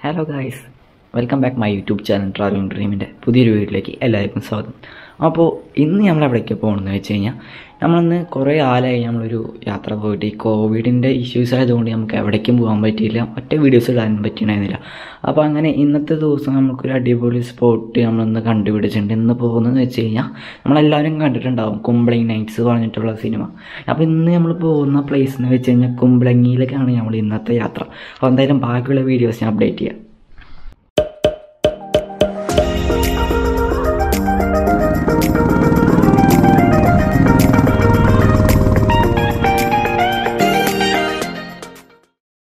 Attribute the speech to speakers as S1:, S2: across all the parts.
S1: hello guys welcome back my YouTube channel travelling ഡ്രീമിൻ്റെ പുതിയൊരു വീഡിയോയിലേക്ക് എല്ലാവർക്കും സ്വാഗതം അപ്പോൾ ഇന്ന് നമ്മൾ എവിടേക്ക് പോകണമെന്ന് വെച്ച് കഴിഞ്ഞാൽ നമ്മളിന്ന് കുറേ കാലമായി നമ്മളൊരു യാത്ര പോയിട്ട് ഈ കോവിഡിൻ്റെ ഇഷ്യൂസ് ആയതുകൊണ്ട് നമുക്ക് എവിടേക്കും പോകാൻ പറ്റിയില്ല ഒറ്റ വീഡിയോസ് ഇടാൻ പറ്റണമായിരുന്നില്ല അപ്പോൾ അങ്ങനെ ഇന്നത്തെ ദിവസം നമുക്കൊരു അടിപൊളി സ്പോട്ട് നമ്മളിന്ന് കണ്ടുപിടിച്ചിട്ടുണ്ട് ഇന്ന് പോകുന്നതെന്ന് വെച്ച് കഴിഞ്ഞാൽ നമ്മളെല്ലാവരും കണ്ടിട്ടുണ്ടാവും കുമ്പളങ്ങി നൈറ്റ്സ് പറഞ്ഞിട്ടുള്ള സിനിമ അപ്പോൾ ഇന്ന് നമ്മൾ പോകുന്ന പ്ലേസ് എന്ന് വെച്ച് കഴിഞ്ഞാൽ കുമ്പളങ്ങിയിലേക്കാണ് നമ്മൾ ഇന്നത്തെ യാത്ര അപ്പോൾ എന്തായാലും ബാക്കിയുള്ള വീഡിയോസ് ഞാൻ അപ്ഡേറ്റ് ചെയ്യാം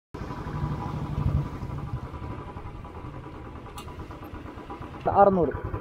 S2: അറുന്നൂറ്